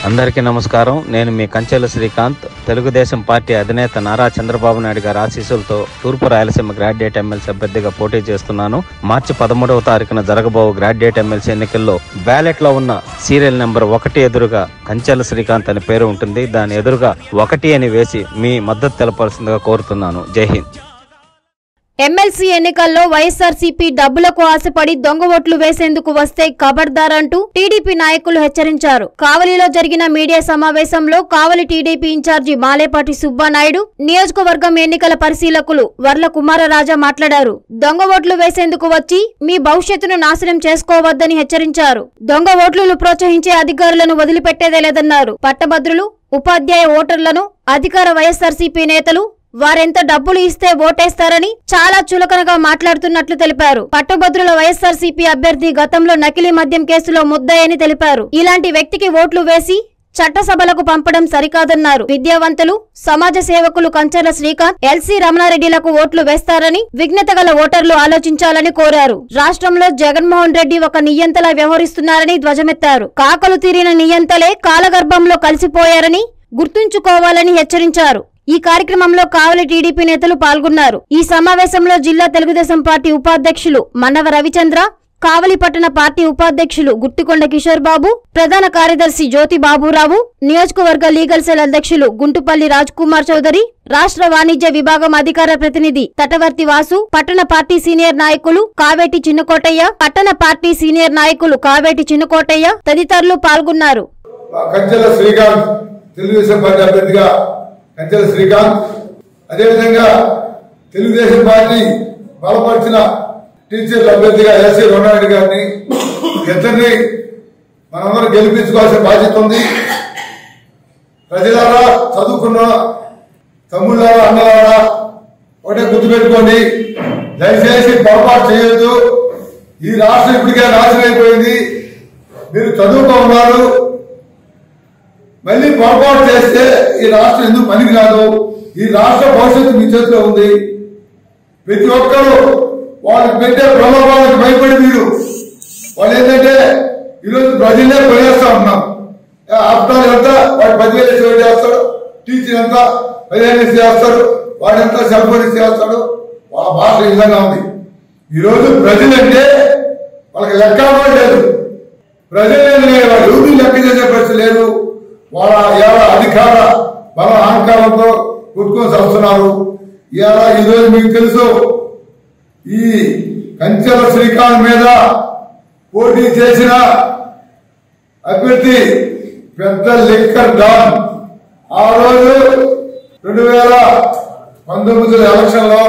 అందరికీ నమస్కారం నేను మీ కంచెల శ్రీకాంత్ తెలుగుదేశం పార్టీ అధినేత నారా చంద్రబాబు నాయుడు గారి ఆశీస్సులతో తూర్పు రాయలసీమ గ్రాడ్యుయేట్ ఎమ్మెల్సీ అభ్యర్థిగా పోటీ చేస్తున్నాను మార్చి పదమూడవ తారీఖున జరగబో గ్రాడ్యుయేట్ ఎమ్మెల్సీ ఎన్నికల్లో బ్యాలెట్ లో ఉన్న సీరియల్ నెంబర్ ఒకటి ఎదురుగా కంచెల శ్రీకాంత్ అనే పేరు ఉంటుంది దాని ఎదురుగా ఒకటి అని వేసి మీ మద్దతు తెలపాల్సిందిగా కోరుతున్నాను జై హింద్ ఎమ్మెల్సీ ఎన్నికల్లో వైఎస్ఆర్సీపీ డబ్బులకు ఆశపడి దొంగ ఓట్లు వేసేందుకు వస్తే ఖబర్దార్ అంటూ టీడీపీ నాయకులు హెచ్చరించారు కావలిలో జరిగిన మీడియా సమావేశంలో కావలి టీడీపీ ఇన్ఛార్జి మాలేపాటి సుబ్బానాయుడు నియోజకవర్గం ఎన్నికల పరిశీలకులు వర్ల కుమారరాజా మాట్లాడారు దొంగ ఓట్లు వేసేందుకు వచ్చి మీ భవిష్యత్తును నాశనం చేసుకోవద్దని హెచ్చరించారు దొంగ ఓట్లను ప్రోత్సహించే అధికారులను వదిలిపెట్టేదే లేదన్నారు పట్టభద్రులు ఉపాధ్యాయ ఓటర్లను అధికార వైఎస్ఆర్సీపీ నేతలు వారెంత డబ్బులు ఇస్తే ఓటేస్తారని చాలా చులకనగా మాట్లాడుతున్నట్లు తెలిపారు పట్టుభద్రుల వైఎస్ఆర్సీపీ అభ్యర్థి గతంలో నకిలీ మద్యం కేసులో ముద్దాయని తెలిపారు ఇలాంటి వ్యక్తికి ఓట్లు వేసి చట్టసభలకు పంపడం సరికాదన్నారు విద్యావంతులు సమాజ సేవకులు కంచర్ల శ్రీకాంత్ ఎల్సీ రమణారెడ్డిలకు ఓట్లు వేస్తారని విఘ్నత గల ఓటర్లు ఆలోచించాలని కోరారు రాష్ట్రంలో జగన్మోహన్ రెడ్డి ఒక నియంతలా వ్యవహరిస్తున్నారని ధ్వజమెత్తారు కాకలు తీరిన నియంతలే కాలగర్భంలో కలిసిపోయారని గుర్తుంచుకోవాలని హెచ్చరించారు ఈ కార్యక్రమంలో కావలి టీడీపీ నేతలు పాల్గొన్నారు ఈ సమావేశంలో జిల్లా తెలుగుదేశం పార్టీ ఉపాధ్యక్షులు మన్నవ రవిచంద్ర కావలి పట్టణ పార్టీ ఉపాధ్యక్షులు గుట్టికొండ కిషోర్ బాబు ప్రధాన కార్యదర్శి జ్యోతి బాబురావు నియోజకవర్గ లీగల్ సెల్ అధ్యక్షులు గుంటుపల్లి రాజ్ కుమార్ చౌదరి రాష్ట్ర వాణిజ్య విభాగం అధికార ప్రతినిధి తటవర్తి వాసు పట్టణ పార్టీ సీనియర్ నాయకులు కావేటి చిన్నకోటయ్య పట్టణ పార్టీ సీనియర్ నాయకులు కావేటి చిన్నకోటయ్య తదితరులు పాల్గొన్నారు కంచెల శ్రీకాంత్ తెలుగుదేశం పార్టీ అభ్యర్థిగా కంచెల శ్రీకాంత్ అదేవిధంగా తెలుగుదేశం పార్టీ బలపరిచిన టీచర్ల అభ్యర్థిగా ఎస్సీ రమణారెడ్డి గారిని ఇద్దరిని మనందరం గెలిపించుకోవాల్సిన బాధ్యత ఉంది ప్రజలారా చదువుకున్న తమ్ముళ్ళారా అన్నలారా ఒకటే గుర్తుపెట్టుకోండి దయచేసి పొరపాటు చేయొద్దు ఈ రాష్ట్రం ఇప్పటికే నాశనం అయిపోయింది మీరు చదువుకో ఉన్నారు మళ్ళీ పొరపాటు చేస్తే ఈ రాష్ట్రం ఎందుకు పనికిరాదు ఈ రాష్ట్ర భవిష్యత్తు మీ చేతిలో ఉంది ప్రతి ఒక్కరూ వాళ్ళకి పెట్టే ప్రలోభాలకు భయపడి మీరు వాళ్ళు ఏంటంటే ఈరోజు ప్రజలే కొనేస్తా ఉన్నాం ఆఫ్టర్ ఎంత వాడు పదివేలు వేసి వాడు చేస్తాడు టీచర్ ఎంత పదిహేను వేసి చేస్తాడు వాడు ఎంత సెల్ ఫోన్ వేసి చేస్తాడు వాళ్ళ భాష ఈ విధంగా ఉంది ఈరోజు ప్రజలంటే వాళ్ళకి లెక్క కూడా లేదు ప్రజలు వాళ్ళు ఎవరిని లెక్క చేసే పరిస్థితి లేదు వాళ్ళ ఇవాళ అధికార బల అహంకారంతో కొట్టుకొని వస్తున్నారు ఇవాళ ఈరోజు మీకు తెలుసు ఈ కంచెల శ్రీకాంత్ మీద పోటీ చేసిన అభ్యర్థి పెద్ద లిక్కర్ డాన్ ఆ రోజు రెండు వేల పంతొమ్మిది ఎలక్షన్ లో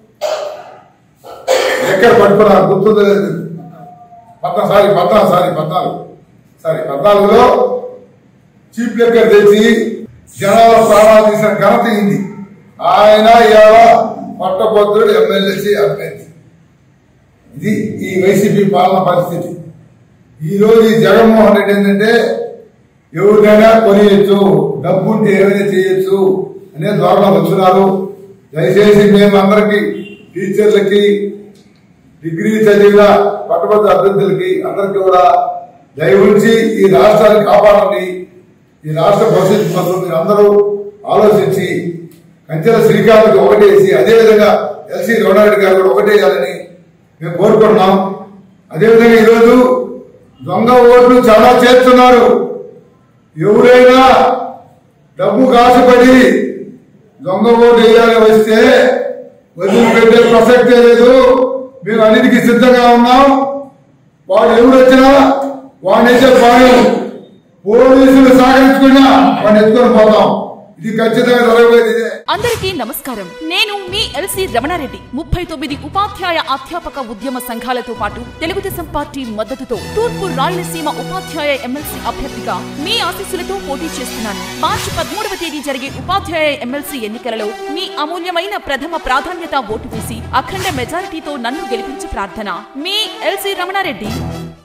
లిక్కర్ పట్టుకున్నారు గుర్తుంది లేదు. పద్నాలుగు సారీ పద్నాలుగు సారీ పద్నాలుగు సారీ పద్నాలుగులో చీఫ్ లెక్కర్ తెచ్చి జనాల ప్రాణాలు తీసిన ఘనత ఇంది ఆయన ఇవాళ పట్టభద్రుడు ఎమ్మెల్యేసి అభ్యర్థి ఇది ఈ వైసీపీ పాలన పరిస్థితి ఈ రోజు ఈ జగన్మోహన్ రెడ్డి ఏంటంటే ఎవరికైనా కొనియచ్చు డబ్బు ఉంటే ఏమైనా చేయొచ్చు అనే ధోరణి వచ్చినారు దయచేసి మేము అందరికి టీచర్లకి డిగ్రీ చదివిన పట్టభద్ర అభ్యర్థులకి అందరికీ కూడా దయ ఉంచి ఈ రాష్ట్రాన్ని కాపాడండి ఈ రాష్ట్ర భవిష్యత్తు కోసం మీరు అందరూ ఆలోచించి కంచెల శ్రీకాంత్కి ఒకటేసి అదేవిధంగా ఎల్సీ రమణారెడ్డి గారు కూడా ఒకటేయాలని మేము కోరుకుంటున్నాం అదేవిధంగా ఈరోజు దొంగ ఓట్లు చాలా చేస్తున్నారు ఎవరైనా డబ్బు కాసుపడి దొంగ ఓటు వేయాలని వస్తే వదిలిపెట్టే ప్రసక్తే లేదు మేము అన్నిటికీ సిద్ధంగా ఉన్నాం వాడు ఎవరు వచ్చినా వాడిని వేసే పాయం పోలీసులు సహకరించుకున్నా వాడిని ఎత్తుకొని పోతాం ఇది ఖచ్చితంగా జరగబోయేది ఇదే అందరికీ నమస్కారం నేను మీ ఎల్సి రమణారెడ్డి ముప్పై తొమ్మిది ఉపాధ్యాయ అధ్యాపక ఉద్యమ సంఘాలతో పాటు తెలుగుదేశం పార్టీ మద్దతుతో తూర్పు రాయలసీమ ఉపాధ్యాయ ఎమ్మెల్సీ అభ్యర్థిగా మీ ఆశీస్సులతో పోటీ చేస్తున్నాను మార్చి పదమూడవ తేదీ జరిగే ఉపాధ్యాయ ఎమ్మెల్సీ ఎన్నికలలో మీ అమూల్యమైన ప్రథమ ప్రాధాన్యత ఓటు వేసి అఖండ మెజారిటీతో నన్ను గెలిపించి ప్రార్థన మీ ఎల్సి రమణారెడ్డి